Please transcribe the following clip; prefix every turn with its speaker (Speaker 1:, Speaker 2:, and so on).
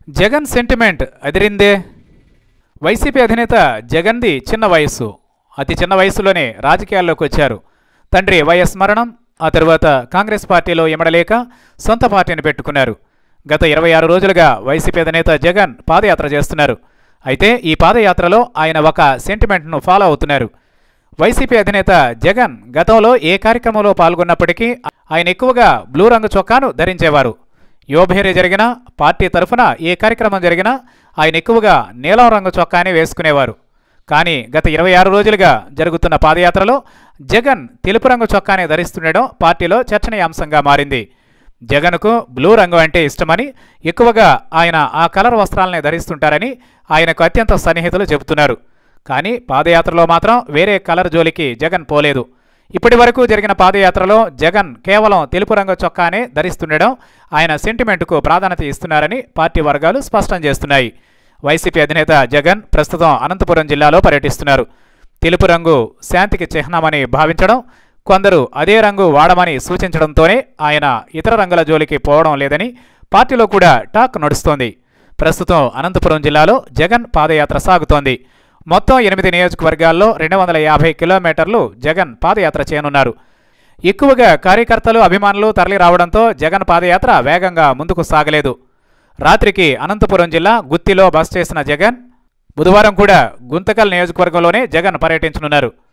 Speaker 1: Jagan sentiment అదిరిందే YCP అధినేత జగన్ది చిన్న వయస్సు అతి చిన్న వయసులోనే రాజకీయాల్లోకి వచ్చారు తండ్రి వైఎస్ మరణం ఆ తరువాత కాంగ్రెస్ పార్టీలో ఇమడలేక సొంత పార్టీని పెట్టుకున్నారు గత ఇరవై ఆరు రోజులుగా వైసీపీ అధినేత జగన్ పాదయాత్ర చేస్తున్నారు అయితే ఈ పాదయాత్రలో ఆయన ఒక సెంటిమెంట్ను ఫాలో అవుతున్నారు వైసీపీ అధినేత జగన్ గతంలో ఏ కార్యక్రమంలో పాల్గొన్నప్పటికీ ఆయన ఎక్కువగా బ్లూ రంగు చొక్కాను ధరించేవారు యోభేరి జరిగినా పార్టీ తరఫున ఏ కార్యక్రమం జరిగినా ఆయన ఎక్కువగా నీలం రంగు చొక్కానే వేసుకునేవారు కానీ గత ఇరవై ఆరు రోజులుగా జరుగుతున్న పాదయాత్రలో జగన్ తెలుపు రంగు చొక్కానే ధరిస్తుండడం పార్టీలో చర్చనీయాంశంగా మారింది జగన్కు బ్లూ రంగు అంటే ఇష్టమని ఎక్కువగా ఆయన ఆ కలర్ వస్త్రాలనే ధరిస్తుంటారని ఆయనకు అత్యంత సన్నిహితులు చెబుతున్నారు కానీ పాదయాత్రలో మాత్రం వేరే కలర్ జోలికి జగన్ పోలేదు ఇప్పటి వరకు జరిగిన పాదయాత్రలో జగన్ కేవలం తెలుపు రంగు చొక్కానే ధరిస్తుండడం ఆయన సెంటిమెంట్కు ప్రాధాన్యత ఇస్తున్నారని పార్టీ వర్గాలు స్పష్టం చేస్తున్నాయి వైసీపీ అధినేత జగన్ ప్రస్తుతం అనంతపురం జిల్లాలో పర్యటిస్తున్నారు తెలుపు రంగు శాంతికి చిహ్నమని భావించడం కొందరు అదే రంగు వాడమని సూచించడంతోనే ఆయన ఇతర రంగుల జోలికి పోవడం లేదని పార్టీలో కూడా టాక్ నడుస్తోంది ప్రస్తుతం అనంతపురం జిల్లాలో జగన్ పాదయాత్ర సాగుతోంది మొత్తం ఎనిమిది నియోజకవర్గాల్లో రెండు వందల యాభై కిలోమీటర్లు జగన్ పాదయాత్ర చేయనున్నారు ఎక్కువగా కార్యకర్తలు అభిమానులు తరలి రావడంతో జగన్ పాదయాత్ర వేగంగా ముందుకు సాగలేదు రాత్రికి అనంతపురం జిల్లా గుత్తిలో బస చేసిన జగన్ బుధవారం కూడా గుంతకల్ నియోజకవర్గంలోనే జగన్ పర్యటించనున్నారు